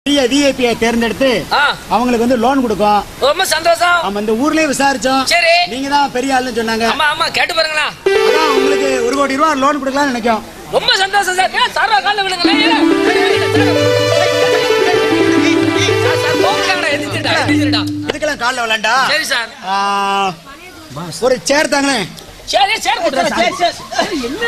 பெரிய விஐபியை தேர்ந்தெடுத்து ஆ அவங்களுக்கு வந்து லோன் கொடுக்கும் ரொம்ப சந்தோஷம் ஆமா இந்த ஊர்லயே விசாரிச்சோம் சரி. நீங்க தான் பெரிய ஆளுன்னு சொன்னாங்க ஆமா ஆமா கேட்டு பாருங்களா அதான் உங்களுக்கு ஒரு கோடி ரூபாய் லோன் கொடுக்கலாம்னு நினைக்கும் ரொம்ப சந்தோஷம் சார் ஏன் சார் காலில் விழுங்களேன் ஏன்? சார், சார், போங்கடா, எந்திரிச்சிருடா, எந்திரிச்சிருடா. இதுக்கெல்லாம் காலில் விளாண்டா சரி சார் ஆ, ஒரு சேர் தாங்களேன் சரி சரி கொடுத்துறேன், சரி, சரி. சரி, என்ன?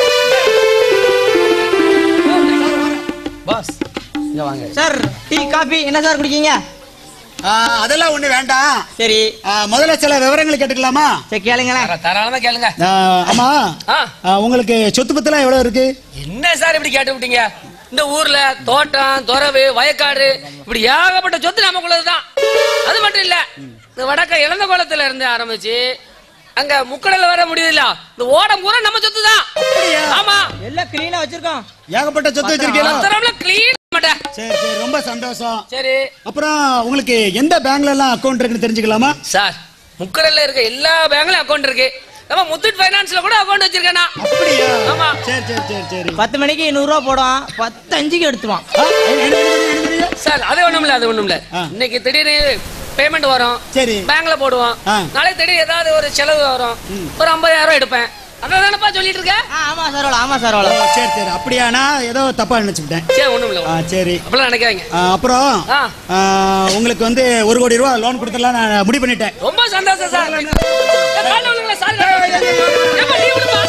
பாஸ் இங்க வாங்க சார் டீ காபி என்ன சார் குடிக்கீங்க ஆ, அதெல்லாம் ஒண்ணு வேண்டாம் சரி ஆ, முதல்ல சில விவரங்கள் கேட்டுக்கலாமா சரி கேளுங்களேன் தாரா- தாராளமா கேளுங்க ஆ, ஆமா ஆ, ஆ, உங்களுக்கு சொத்து பத்தெல்லாம் எவ்வளவு இருக்கு என்ன சார் இப்படி கேட்டு விட்டீங்க இந்த ஊர்ல தோட்டம் துறவு வயக்காடு இப்படி ஏகப்பட்ட சொத்து நமக்குள்ளதுதான் அது மட்டும் இல்ல இந்த வடக்க இளந்த குளத்துல இருந்து ஆரம்பிச்சு அங்க முக்கடல வர முடியுதுல்ல இந்த ஓடம் பூரா நம்ம சொத்து தான் ஆமா எல்லாம் கிளீனா வச்சிருக்கோம் ஏகப்பட்ட சொத்து வச்சிருக்கீங்களா பத்திரம்ல கிளீன் மாட்டேன் சரி சரி ரொம்ப சந்தோஷம் சரி அப்புறம் உங்களுக்கு எந்த பேங்க்ல எல்லாம் அக்கவுண்ட் இருக்குன்னு தெரிஞ்சுக்கலாமா சார் முக்கடல்ல இருக்க எல்லா பேங்க்லயும் அக்கவுண்ட் இருக்கு நம்ம முத்தூட் பைனான்ஸ்ல கூட அக்கவுண்ட் வச்சிருக்கேனா அப்படியா ஆமா. சரி சரி சரி சரி பத்து மணிக்கு நூறு ரூபா போடுவான் பத்து அஞ்சுக்கு எடுத்துவான் ஆ, என்ன- என்ன- என்ன- என்ன- என்ன- சார் அது ஒண்ணும் இல்ல அது ஒண்ணும் இல்ல ஆ. இன்னைக்கு திடீர்னு பேமெண்ட் வரும் சரி பேங்க்ல போடுவோம் ஆ. நாளைக்கு திடீர்னு ஏதாவது ஒரு செலவு வரும் ஒரு 50000 ரூபாய் எடுப்பேன் அதான் தானப்பா சொல்லிட்டு இருக்க ஆ, ஆமா சார் ஆமா சார் ஓ, சரி சரி அப்படியானா ஏதோ தப்பா நினைச்சுக்கிட்டேன் சரி ஒண்ணும் இல்ல ஆ, சரி அப்படிலாம் நினைக்காதீங்க ஆ, அப்புறம் ஆ. ஆ, உங்களுக்கு வந்து ஒரு கோடி ரூபாய் லோன் கொடுத்துடலாம் நான் முடிவு பண்ணிட்டேன் ரொம்ப சந்தோஷம் சார் ஏய், காலைல விழுங்களேன், சார் காலைல விழுங்களேன். ஏப்பா, நீ விழுப்பா.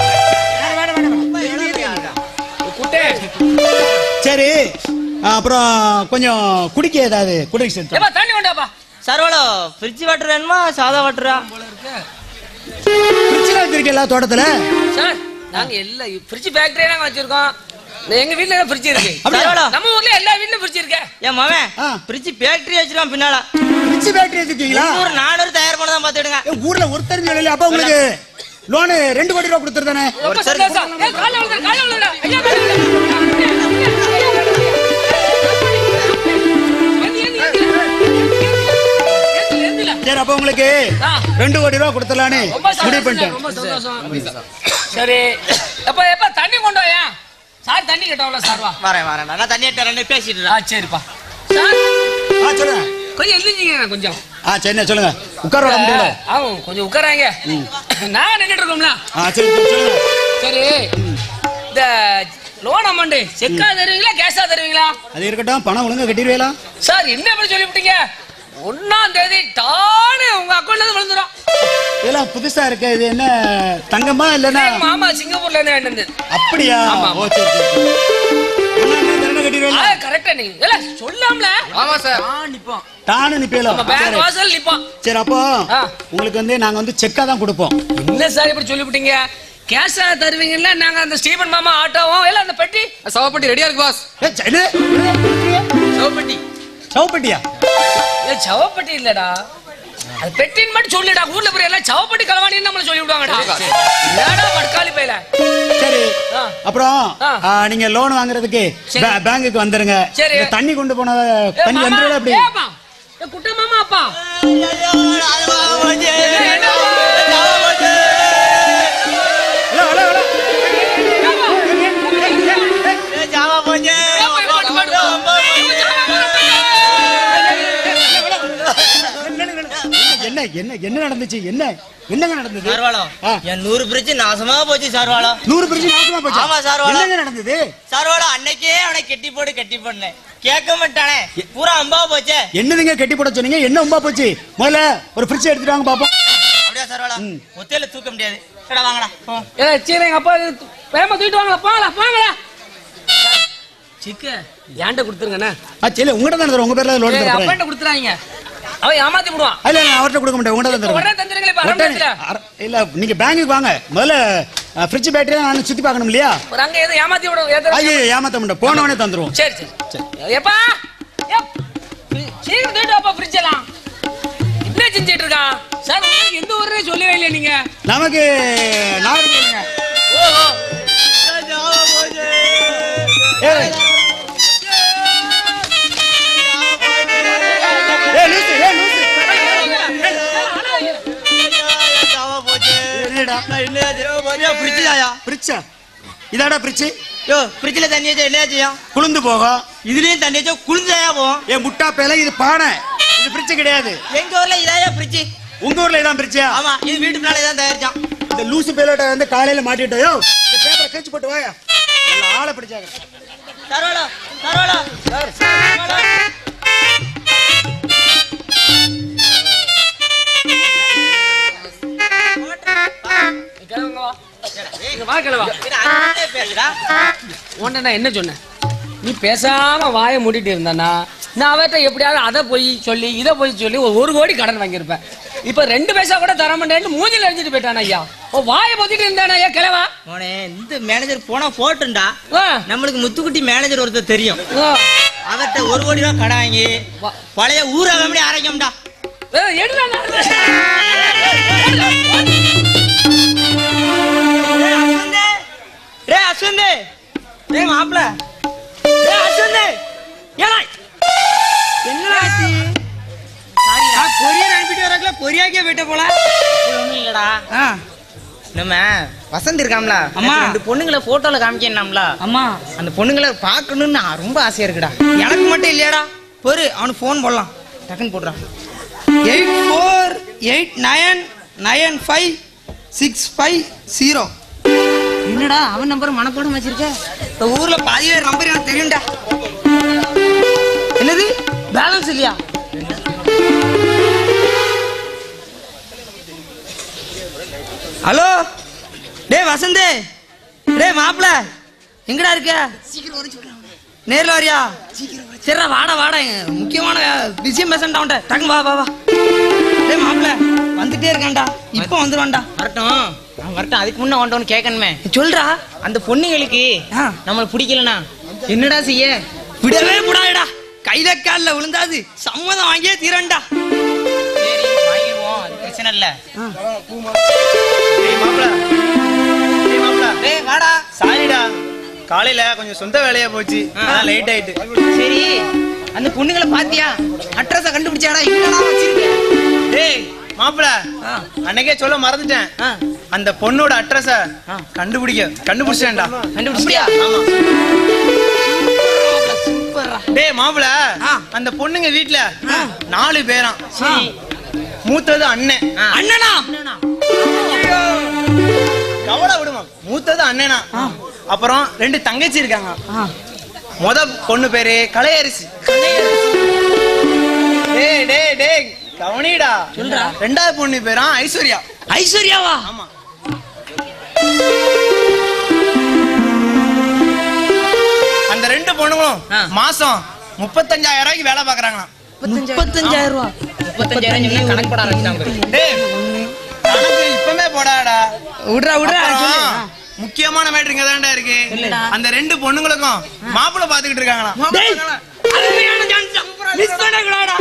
குட்டே, சரி ஆ, அப்புறம் கொஞ்சம் குடிக்க ஏதாவது குடிக்க சேர்த்து ஏப்பா, தண்ணி கொண்டாப்பா சர்வலோ ஃப்ரிட்ஜ் வாட்டர் வேணுமா சாதா வாட்டரா ஃப்ரிட்ஜில் வச்சிருக்கீங்களா தோட்டத்துல சார் நாங்க எல்லா ஃப்ரிட்ஜ் ஃபேக்டரி நாங்க வச்சிருக்கோம் எங்க வீட்ல ஃப்ரிட்ஜ் இருக்கு அப்படியா? சரவணா. நம்ம ஊர்ல எல்லா வீட்லயும் ஃப்ரிட்ஜ் இருக்கு என் மவன் ஆ. ஃப்ரிட்ஜ் ஃபேக்டரி வச்சிருக்கான் பின்னால ஃப்ரிட்ஜ் ஃபேக்டரி வச்சிருக்கீங்களா ஒரு நானூறு தயார் பண்ணதான் பாத்துடுங்க ஏ, ஊர்ல ஒருத்தர் சொல்லல அப்ப உங்களுக்கு லோனு ரெண்டு கோடி ரூபாய் கொடுத்துருதானே ரொம்ப சந்தோஷம் ஏய், காலைல விழுங்க, காலைல விழுங்க. ஐயா, காலைல விழுங்க. ஏந்து, ஏந்து, ஏந்து. ஏந்து, ஏந்துல. சரி அப்ப உங்களுக்கு ஆ. ரெண்டு கோடி ரூபாய் கொடுத்துடலான்னு ரொம்ப முடிவு சந்தோஷம் பண்ணிட்டேன் ரொம்ப சந்தோஷம் சரி எப்ப எப்ப தண்ணி கொண்டு வாயா சார் தண்ணி கேட்டவங்கள சார் வா வரேன் வரேன் நான் தண்ணி எடுத்து ரெண்டு பேசிட்டு ஆ சரிப்பா சார் ஆ சொல்லுங்க கொஞ்சம் எழுதிங்க கொஞ்சம் ஆ சரிண்ணே சொல்லுங்க உட்கார விட முடியல ஆமாம் கொஞ்சம் உட்காராங்க நான் நின்றுட்டு இருக்கோம்ல ஆ சரி சரி, சொல்லுங்க சரி இந்த லோன் அமௌண்ட் செக்கா தருவீங்களா கேஷா தருவீங்களா அது இருக்கட்டும் பணம் ஒழுங்கா கட்டிடுவீங்களா சார் என்ன இப்படி சொல்லிவிட்டீங்க ஒன்னாம் தேதி டானு உங்க அக்கௌண்ட்ல இருந்து விழுந்துரும் இதெல்லாம் புதுசா இருக்கு இது என்ன தங்கமா இல்லைன்னா எங்க மாமா சிங்கப்பூர்ல இருந்து வேண்டு வந்தது அப்படியா ஆமா, ஓ சரி சரி சரி. ஒண்ணாம் தேதி தானே கட்டிடுவீங்களா ஆ கரெக்டா நீங்க இல்ல சொல்லாமல ஆமா சார் நிப்போம் தானு நிப்பீங்களா நம்ம பேங்க் சரி வாசல் நிப்போம் சரி அப்போ ஆ. உங்களுக்கு வந்து நாங்க வந்து செக்கா தான் கொடுப்போம் என்ன சார் இப்படி சொல்லிவிட்டீங்க கேஷா தருவீங்கல்ல நாங்க அந்த ஸ்டீபன் மாமா ஆட்டோவும் இல்ல அந்த பெட்டி சவப்பட்டி ரெடியா இருக்கு பாஸ் ஏ, ச- இது, சவப்பெட்டி சவுப்பட்டியா ஏ சவப்பெட்டி இல்லடா அது பெட்டின்னு மட்டும் சொல்லிடா ஊர்ல போய் எல்லாம் சவப்பெட்டி களவாணின்னு நம்மள சொல்லி விடுவாங்கடா ஏடா பட்காலி பையல சரி ஆ. அப்புறம் ஆ. ஆ, நீங்க லோன் வாங்குறதுக்கு சரி. பே- பேங்குக்கு வந்துருங்க சரி. இந்த தண்ணி கொண்டு போன ஏ, தண்ணி மாமா, வந்துருல அப்படி ஏப்பா, ஏ, குட்ட மாமா அப்பா ஹலோ ஹலோ ஹலோ என்ன என்ன என்ன நடந்துச்சு என்ன என்னங்க நடந்தது சர்வாலம் ஆ. என் நூறு பிரிட்ஜ் நாசமா போச்சு சர்வாலம் நூறு பிரச்சனை நாசமா போச்சு ஆமா, சார், வாடா. என்னங்க நடந்தது சர்வாலம் அன்னைக்கே அவனை கெட்டி போடு கெட்டி போடுனேன் கேட்க மாட்டானே பூரா அம்பா போச்சே என்னதுங்க கட்டி போட சொன்னீங்க என்ன உம்பா போச்சு முதல்ல ஒரு ஃப்ரிட்ஜ் எடுத்துட்டு வாங்க பாப்போம் அப்படியா சர்வாலம் ஒத்தையில தூக்க முடியாது சடா வாங்கடா போ. ஏ சரி எங்க அப்பா வேகமா தூக்கிட்டு வாங்களா போங்களா போங்களா சிக்க ஏன்ட்ட கொடுத்துருங்கண்ணே ஆ சரி உங்ககிட்ட தான் தரேன் உங்க பேர்ல லோன் ஏய், தரேன் அப்பாட்ட கொடுத்துறாங்க அவன் ஏமாத்தி விடுவான் இல்ல நான் அவர்கிட்ட கொடுக்க மாட்டேன் உங்ககிட்ட தான் உடனே தரேன் தந்துருங்களே இப்ப உடனே- அரமணத்துல அர- இல்ல நீங்க பேங்குக்கு வாங்க முதல்ல ஃப்ரிட்ஜ் பேட்டரி நான் சுத்தி பார்க்கணும் இல்லையா ஒரு அங்க எதுவும் ஏமாத்தி விடும் ஏதோ ஐயோ ஏமாத்த மாட்டேன் போனவனே தந்துருவோம் சரி சரி எப்பா ஏப், சீக்கிரம் தூக்கிட்டு வாப்பா ஃப்ரிட்ஜ் எல்லாம் என்ன செஞ்சிட்டு இருக்கான் சார் உங்களுக்கு எந்த ஊருன்னு சொல்லவே இல்லையா நீங்க நமக்கு நாகர்கோவிலுங்க ஓஹோ ஏய் ஏய் லூசு ஏய் லூசு என்னடா பிரிட்ஜ் தாயா ஃப்ரிட்ஜா இதாடா ஃப்ரிட்ஜ் யோ ஃப்ரிட்ஜ்ல தண்ணி வச்சா என்ன செய்யும் குளிந்து போகும் இதுலயும் தண்ணி வச்சா குளிர்ந்தாயா போகும் ஏன் முட்டா பேல இது பானை இது ஃப்ரிட்ஜ் கிடையாது எங்க ஊர்ல இதாயா ஃப்ரிட்ஜ் உங்க ஊர்ல இதான் ஃப்ரிட்ஜா ஆமா இது வீட்டு முன்னாலே தான் தயாரிச்சான் இந்த லூசு பேலோட்ட வந்து காலையில மாட்டிட்டோயோ இந்த பேப்பரை கிழிச்சு போட்டு வாயா நல்ல ஆளை பிடிச்சாங்க தரோலா தரோலா கிளம்புங்க வா. இங்க வா கிளவா பேசுடா உன்ட்ட நான் என்ன சொன்னேன் நீ பேசாம வாயை மூடிட்டு இருந்தானா நான் அவர்கிட்ட எப்படியாவது அதை போய் சொல்லி இதை போய் சொல்லி ஒரு ஒரு கோடி கடன் வாங்கியிருப்பேன் இப்ப ரெண்டு பைசா கூட தர மாட்டேன்னு மூஞ்சில அடிச்சிட்டு போயிட்டான் ஐயா ஓ வாயை பொத்திட்டு இருந்தானா ஐயா கிளவா மோனே இந்த மேனேஜர் போனா போட்டுண்டா ஆ, நம்மளுக்கு முத்துக்குட்டி மேனேஜர் ஒருத்தர் தெரியும் ஆ. அவர்கிட்ட ஒரு கோடி ரூபா கடன் வாங்கி பழைய ஊராக எப்படி ஆரோக்கியம்டா ஏ, எடுடா, நான் டேய் அஸ்வந்த் டேய் மாப்ள டேய் அஸ்வந்த் ஏடா என்னடா ஆச்சு நான் கொரியர் அனுப்பிட்டு வரக்குள்ள கொரியாக்கே போயிட்ட போல ஒண்ணும் இல்லடா ஆ நம்ம வசந்த் இருக்காம்ல அம்மா. எனக்கு ரெண்டு பொண்ணுங்களை போட்டோல காமிக்கணும்ல அம்மா அந்த பொண்ணுங்களை பார்க்கணும்னு நான் ரொம்ப ஆசையா இருக்குடா எனக்கு மட்டும் இல்லையாடா பொறு அவனுக்கு ஃபோன் போடலாம் டக்குன்னு போடுறான் eight four eight nine nine five six five zero என்னடா அவன் நம்பர் மனப்படம் வச்சிருக்க இந்த ஊர்ல பாதி பேர் நம்பர் எனக்கு தெரியும்டா என்னது பேலன்ஸ் இல்லையா ஹலோ டேய் வசந்த் டேய் மாப்பிள எங்கடா இருக்க நேர்ல வரியா சரிடா வாடா வாடா இங்க முக்கியமான விஷயம் பேசண்டா அவன்கிட்ட டக்கு வா வா வா டேய் மாப்பிள வந்துட்டே இருக்கேன்டா இப்போ வந்துருவான்டா வரட்டும் அவன் வரட்டும் அதுக்கு முன்ன ஒன்று கேட்கணுமே சொல்றா அந்த பொண்ணுங்களுக்கு ஆ. நம்மள பிடிக்கலனா என்னடா செய்ய விடவே கூடாதுடா கையில கால்ல விழுந்தாது சம்மதம் வாங்கியே தீரண்டா சரி வாங்கிடுவோம் அது பிரச்சனை இல்ல ஏய் மாப்ள ஏய் மாப்ள டேய் வாடா சாரிடா காலையில கொஞ்சம் சொந்த வேலையா போச்சு அதான் லேட் ஆயிட்டு சரி அந்த பொண்ணுங்களை பாத்தியா அட்ரஸ கண்டுபிடிச்சாடா என்னடா வச்சிருக்க டேய் மாப்ள அன்னைக்கே சொல்ல மறந்துட்டேன் ஆ. அந்த பொண்ணோட அட்ரஸ கண்டுபிடிக்க கண்டுபிடிச்சேன்டா கண்டுபிடிச்சியா ஆமா சூப்பர்ரா டேய் மாப்ள ஆ. அந்த பொண்ணுங்க வீட்ல நாலு பேராம் சரி மூத்தது அண்ணன் ஆ. அண்ணனா கவலை விடுமா மூத்தது அண்ணனா அப்புறம் ரெண்டு தங்கச்சி இருக்காங்க முத பொண்ணு பேரு கலையரசி டேய் டேய் டேய் கவனிடா சொல்றா. ரெண்டாவது பொண்ணு பேரா ஐஸ்வர்யா ஐஸ்வர்யாவா ஆமா அந்த ரெண்டு பொண்ணுங்களும் ஆ. மாசம் முப்பத்தஞ்சாயிரம் ரூபாய்க்கு வேலை பாக்குறாங்களாம் முப்பத்தஞ்சாயிரம் ரூபா முப்பத்தஞ்சாயிரம் சொன்னா கணக்கு போட ஆரம்பிச்சிட்டாங்க டேய் கணக்கு இப்பமே போடாடா விடுறா விடுறா அப்புறம் சொல்லு. முக்கியமான மேட்ரு இங்க தான்டா இருக்கு அந்த ரெண்டு பொண்ணுங்களுக்கும் மாப்பிள்ளை பாத்துக்கிட்டு இருக்காங்களாம் டேய் அருமையான chance தான். Miss பண்ணக்கூடாதுடா.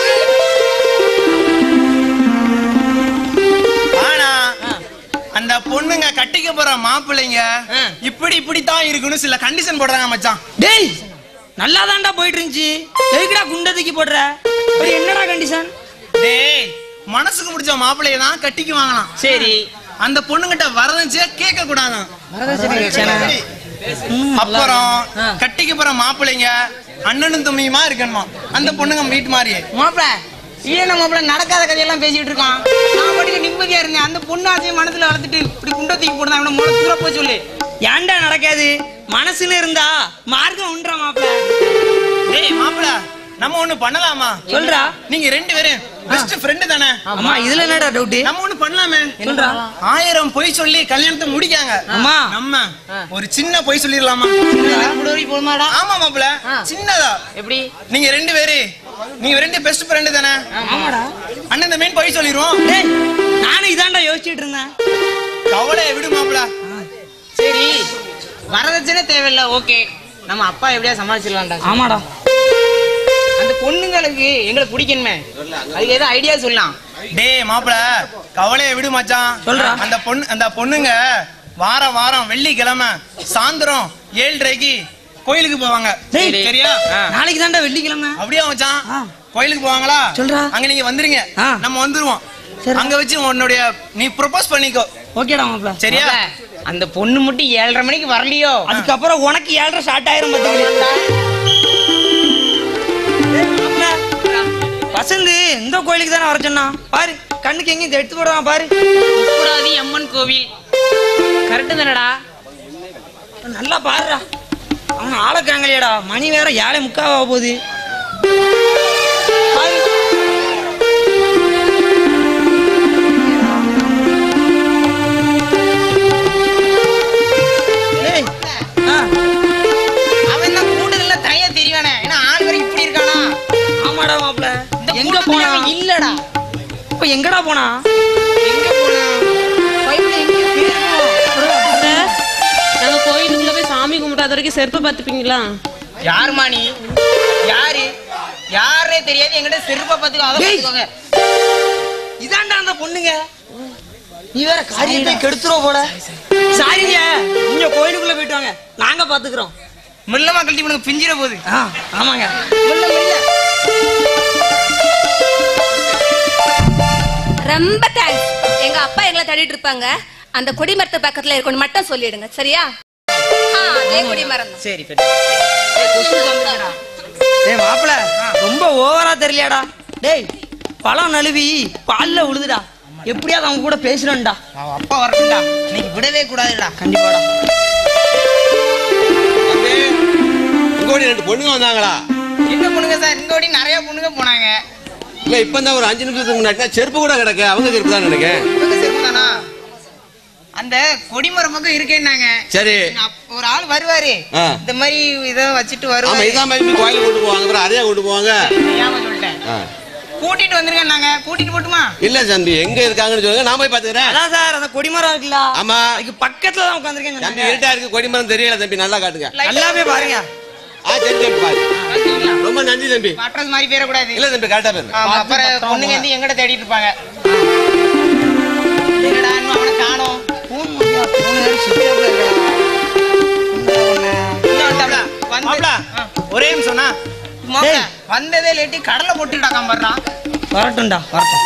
ஆனா அந்த பொண்ணுங்க கட்டிக்க போற மாப்பிள்ளைங்க ஆ. இப்படி இப்படித்தான் இருக்குன்னு சில கண்டிஷன் போடுறாங்க மச்சான் டேய் நல்லா தான்டா போயிட்டு இருந்துச்சு எதுக்குடா குண்டை தூக்கி போடுற அப்புறம் என்னடா கண்டிஷன் டேய் மனசுக்கு பிடிச்ச மாப்பிள்ளைய தான் கட்டிக்குவாங்களாம் சரி அந்த பொண்ணுகிட்ட வரதட்சே கேட்க கூடாதான் வரதட்சணை அப்புறம் ஆ. கட்டிக்க போற மாப்பிள்ளைங்க அண்ணனும் தும்மியுமா இருக்கணுமா அந்த பொண்ணுங்க வீட்டு மாதிரியே மாப்பிள இல்ல மாப்பிள நடக்காத கதையெல்லாம் பேசிட்டு இருக்கான் நான் பாட்டுக்கு நிம்மதியா இருந்தேன் அந்த பொண்ணு ஆசையை மனசுல வளர்த்துட்டு இப்படி குண்டை தூக்கி போடுதான் அவன மூளை தூர போய் சொல்லு ஏன்டா நடக்காது மனசுல இருந்தா மார்க்கம் உண்டா மாப்பிள டேய் மாப்பிள்ள நம்ம ஒண்ணு பண்ணலாமா சொல்றா நீங்க ரெண்டு பேரும் பெஸ்ட் ஃப்ரெண்டு தானே அம்மா இதுல என்னடா டவுட் நம்ம ஒண்ணு பண்ணலாமே சொல்றா ஆயிரம் பொய் சொல்லி கல்யாணத்தை முடிக்காங்க அம்மா. நம்ம ஒரு சின்ன பொய் சொல்லிடலாமா முடவரி போதுமாடா ஆமா மாப்பிள ஆ. சின்னதா எப்படி நீங்க ரெண்டு பேரு நீங்க ரெண்டு பெஸ்ட் ஃப்ரெண்டு தானே ஆமாடா அண்ணன் இந்த மீன் பொய் சொல்லிடுவோம் டேய் நானும் இதான்டா யோசிச்சுட்டு இருந்தேன் கவலையை விடு மாப்பிள சரி வரதட்சணை தேவையில்ல ஓகே நம்ம அப்பா எப்படியா சமாளிச்சிடலாம்டா ஆமாடா அந்த பொண்ணுங்களுக்கு எங்களை பிடிக்கணுமே அதுக்கு ஏதோ ஐடியா சொல்லலாம் டேய் மாப்பிள கவலையை விடு மச்சான் சொல்றா. அந்த பொண்ணு அந்த பொண்ணுங்க வாரம் வாரம் வெள்ளிக்கிழமை சாயந்தரம் ஏழரைக்கு கோயிலுக்கு போவாங்க டேய். சரியா ஆ. நாளைக்கு தான்டா வெள்ளிக்கிழமை அப்படியா மச்சான் ஆ. கோயிலுக்கு போவாங்களா சொல்றா. அங்க நீங்க வந்துருங்க ஆ. நம்ம வந்துருவோம் சரி. அங்க வச்சு உன்னுடைய நீ ப்ரொபோஸ் பண்ணிக்கோ ஓகேடா மாப்பிள சரியா மாப்ள, அந்த பொண்ணு மட்டும் ஏழரை மணிக்கு வரலையோ அதுக்கப்புறம் உனக்கு ஏழரை ஸ்டார்ட் ஆயிரும் பாத்துக்கிட்டு வசந்து இந்த கோயிலுக்கு தானே வர சொன்னா பாரு கண்ணுக்கு எங்கேயும் இதை எடுத்து போடுவான் பாரு உப்புடாதி அம்மன் கோவில் கரெக்டு தானடா நல்லா பாருடா அவன் ஆளக்காங்கலையடா மணி வேற ஏழை முக்காவா போகுது பாரு. ஏய், ஆ, அவன் தான் கூடுதல்ல தனியா தெரியவானே ஏன்னா ஆள் வரை இப்படி இருக்கானா ஆமாடா மாப்ள இந்த எங்க கூட்டத்துல போனா அவன் இல்லடா இப்ப எங்கடா போனா எங்க போனா பைப்ல எங்க போயிருக்கோம் நாங்க கோயிலுக்குள்ள போய் சாமி கும்பிடாத வரைக்கும் செருப்பை பார்த்துப்பீங்களா யாருமா நீ யாரு யாரே தெரியாது என்கிட்ட செருப்பை பார்த்துக்கோ அதை டேய். பார்த்துக்கோங்க இதான்டா அந்த பொண்ணுங்க நீ வேற காரியத்தை கெடுத்துருவ போல சாரிங்க நீங்க கோயிலுக்குள்ள போயிட்டு வாங்க நாங்க பாத்துக்கிறோம் மெல்லமா கழட்டி உனக்கு பிஞ்சிட போகுது ஆ ஆமாங்க மெல்ல மெல்ல ரொம்ப தேங்க்ஸ் எங்க அப்பா எங்களை தேடிட்டு இருப்பாங்க அந்த கொடிமரத்து பக்கத்துல இருக்கணும் மட்டும் சொல்லிடுங்க சரியா ஆ, அதே கொடிமரம் தான். சரி பெரிய டேய் மாப்பிள ரொம்ப ஓவரா தெரியலையாடா டேய் பழம் நழுவி பால்ல உழுதுடா எப்படியாவது அவங்க கூட பேசுறேன்டா அவன் அப்பா வரட்டும்டா இன்னைக்கு விடவே கூடாதுடா கண்டிப்பாடா தம்பி, உங்க ஓடி ரெண்டு பொண்ணுங்க வந்தாங்களா என்ன பொண்ணுங்க சார் இந்த வாட்டி நிறைய பொண்ணுங்க போனாங்க இல்ல இப்ப தான் ஒரு அஞ்சு நிமிஷத்துக்கு முன்னாடி தான் செருப்பு கூட கிடக்கு அவங்க செருப்பு தான் நினைக்கிறேன் இவங்க செருப்பு தானா அந்த கொடிமரம் பக்கம் இருக்கேன்னாங்க சரி அப்ப ஒரு ஆள் வருவாரு ஆ. இந்த மாதிரி இதை வச்சுட்டு ஆமா வருவாரு இதான் மாதிரி கோயிலுக்கு கொண்டு போவாங்க அப்புறம் அதையா கொண்டு போவாங்க தெரியாம சொல்லிட்டேன் ஆ. கூட்டிட்டு வந்திருக்கேன் நாங்க கூட்டிட்டு போட்டுமா இல்ல தம்பி எங்க இருக்காங்கன்னு சொல்லுங்க நான் போய் பாத்துக்கிறேன் அதான் சார் அந்த கொடிமரம் இருக்குல்ல ஆமா அதுக்கு பக்கத்துல தான் உட்காந்துருக்கேன் தம்பி இருட்டா இருக்கு கொடிமரம் தெரியல தம்பி நல்லா காட்டுங்க நல்லாவே பாருங்க ஆ சரி தம்பி பாரு ரொம்ப நன்றி தம்பி அட்ரஸ் மாதிரி பேரக்கூடாது இல்ல தம்பி கரெக்டா பேரு ஆமா, அப்புறம் பொண்ணுங்க வந்து எங்கட தேடிட்டு இருப்பாங்க என்னடா இன்னும் அவனை காணோம் போன் பண்ணியா போன் வேற சுவிட்ச் ஆஃப்ல இருக்கடா இன்னும் வந்தாப்ல. வந்து- மாப்ள ஆ. ஒரே நிமிஷம்னா மாப்ள, டேய். வந்ததே லேட்டு கடலை போட்டுக்கிட்டா காம்பறான் வரட்டும்டா வரட்டும்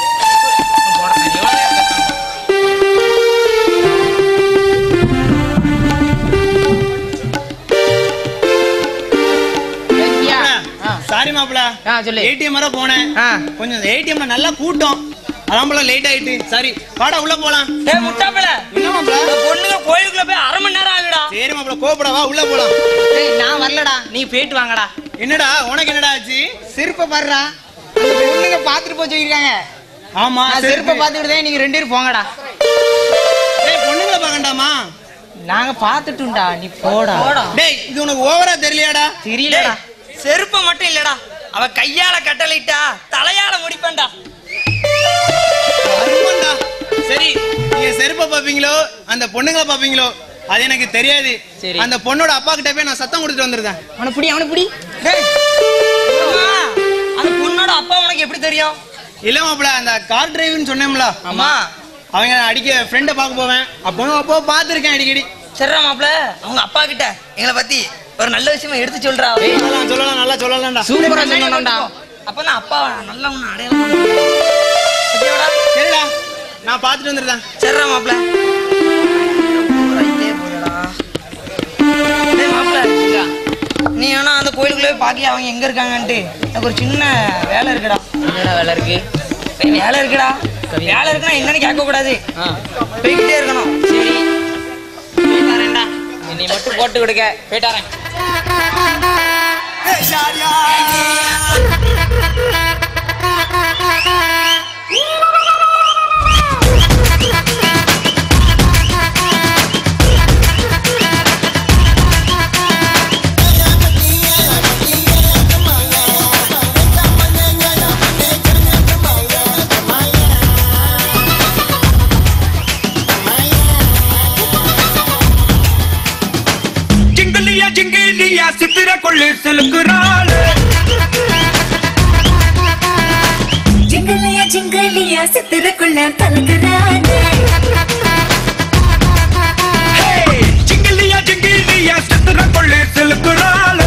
சாரி மாப்ள ஆ, சொல்லு. ஏடிஎம் வர போனேன் ஆ. கொஞ்சம் ஏடிஎம்ல நல்லா கூட்டம் அதான் போல லேட் ஆயிட்டு சாரி வாடா உள்ள போலாம் டேய் முட்டாப்பல என்ன மாப்ள இந்த பொண்ணுங்க கோயிலுக்குள்ள போய் அரை மணி நேரம் ஆகுடா சரி மாப்ள கோபப்பட வா உள்ள போலாம் டேய் நான் வரலடா நீ போயிட்டு வாங்கடா என்னடா உனக்கு என்னடா ஆச்சு செருப்பை பாருடா அந்த பொண்ணுங்க பாத்துட்டு போய் சொல்லிருக்காங்க ஆமா நான் செருப்பை பாத்துக்கிட்டு தான் நீங்க ரெண்டு பேரும் போங்கடா டேய் பொண்ணுங்கள பாக்கண்டாமா நாங்க பாத்துட்டும்டா நீ போடா டேய் இது உனக்கு ஓவரா தெரியலையாடா தெரியலடா டேய், செருப்பு மட்டும் இல்லடா அவ கையால கட்டளையிட்டா தலையால முடிப்பேன்டா வருமாண்டா சரி நீங்க செருப்பை பாப்பீங்களோ அந்த பொண்ணுங்கள பாப்பீங்களோ அது எனக்கு தெரியாது சரி. அந்த பொண்ணோட அப்பா கிட்ட போய் நான் சத்தம் கொடுத்துட்டு வந்துருந்தேன் அவனை பிடி அவனை பிடி டேய், அம்மா, அந்த பொண்ணோட அப்பா உனக்கு எப்படி தெரியும் இல்ல மாப்ள அந்த கார் டிரைவ்னு சொன்னேன்ல ஆமா அவங்க அடிக்க ஃப்ரெண்டை பார்க்க போவேன் அப்போ அப்போ பார்த்துருக்கேன் அடிக்கடி சரிடா மாப்ள அவங்க அப்பா கிட்ட எங்களை பத்தி ஒரு நல்ல விஷயமா எடுத்து சொல்றா சொல்லலாம் சொல்லலாம் நல்லா சொல்லலாம்டா சூப்பரா சொன்னோம்டா அப்பதான் அப்பா நல்ல ஒண்ணு அடையாளம் பண்ணுவாங்க. ஓகேவாடா? சரிடா நான் பார்த்துட்டு வந்துருந்தேன் சரிடா மாப்ள ரைட்டே போடுடா. டேய் மாப்ள, நீ வேணா அந்த கோயிலுக்குள்ளே போய் பாக்கியா அவங்க எங்க இருக்காங்கன்ட்டு எனக்கு ஒரு சின்ன வேலை இருக்குடா என்னடா வேலை இருக்கு ஏய், வேலை இருக்குடா வேலை இருக்குன்னா என்னன்னு கேட்க கூடாது போய்கிட்டே இருக்கணும் சரி போயிட்டாரேன்டா என்னை மட்டும் போட்டு கொடுக்க போயிட்டாரேன் ஜிங்கலியா ஜிங்கலியா சித்திர கொள்ளு செலுக்குறாள் ஜிங்கலியா ஜிங்கலியா சித்திரக்குள்ள கலக்குறானே ஜிங்கலியா ஜிங்கலியா சித்திர கொள்ளு செலுக்குறாள்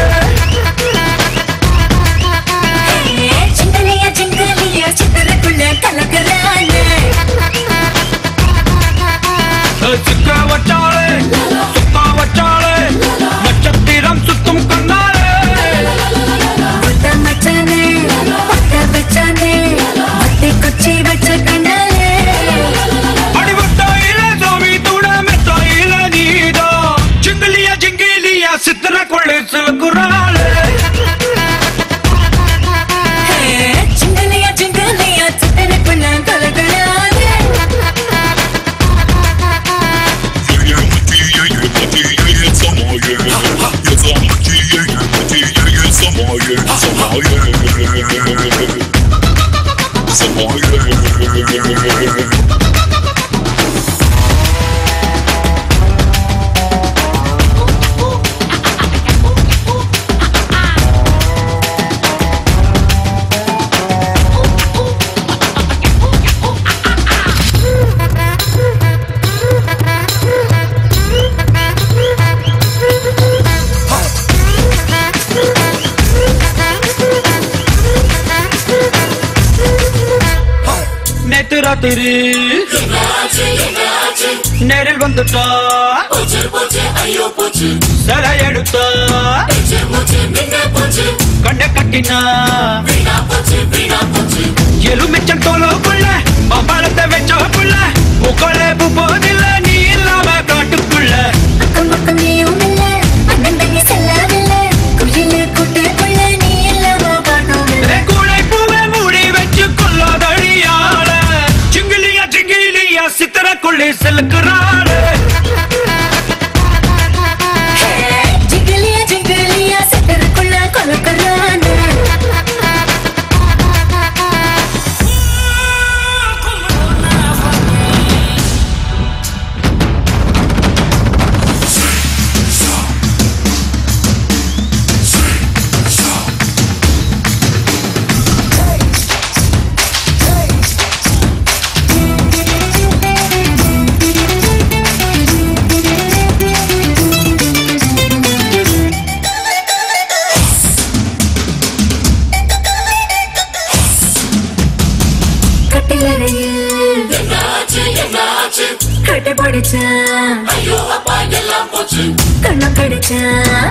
ஜிங்கலியா ஜிங்கலியா சித்திரக்குள்ள கலக்குறானே சிக்க வச்சாலே நேத்து ராத்திரி நேரில் வந்துட்டா சிலை எடுத்தா கண்ட கட்டினா எலுமிச்சம் தோலோக்குள்ள பம்பளத்தை வச்சோக்குள்ள முக்கொலை போதில்ல நீ இல்லாம காட்டுக்குள்ள அக்கம் பக்கம் நீயும் இல்ல அண்ணன் தங்கி செல்லவில்ல குயிலு கூட்டுக்குள்ள நீ இல்லாம காட்டும் ஏ கூடை பூவை மூடி வச்சு கொள்ளாதழியால சிங்கிலியா சிங்கிலியா சித்திரக்குள்ளே செலுக்குறாளே ஜிங்கிலியா ஜிங்கிலியா சித்தருக்குள்ள கொலக்கறான கட்டிலறையில் கட்டி பிடிச்சேன் கண்ணை கடிச்சேன்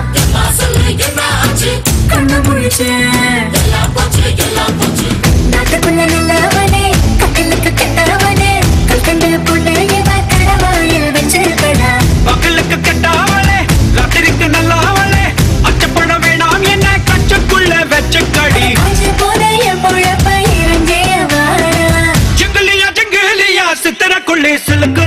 கண்ணை முழிச்சேன் நாட்டுக்குள்ள நல்லவனே கட்டிலுக்கு கெட்டவனே கல்கண்டு புள்ள இவ கடவாயில் வச்சிருக்கடா பகலுக்கு கெட்டாவளே ராத்திரிக்கு நல்லாவளே அச்சப்பட வேணாம் என்ன கச்சுக்குள்ள வச்சுக்கடி அஞ்சு போல என் பொழப்ப இறங்கிய வாரா ஜிங்கிலியா ஜிங்கிலியா சித்திரக்குள்ளே சிலுக்கு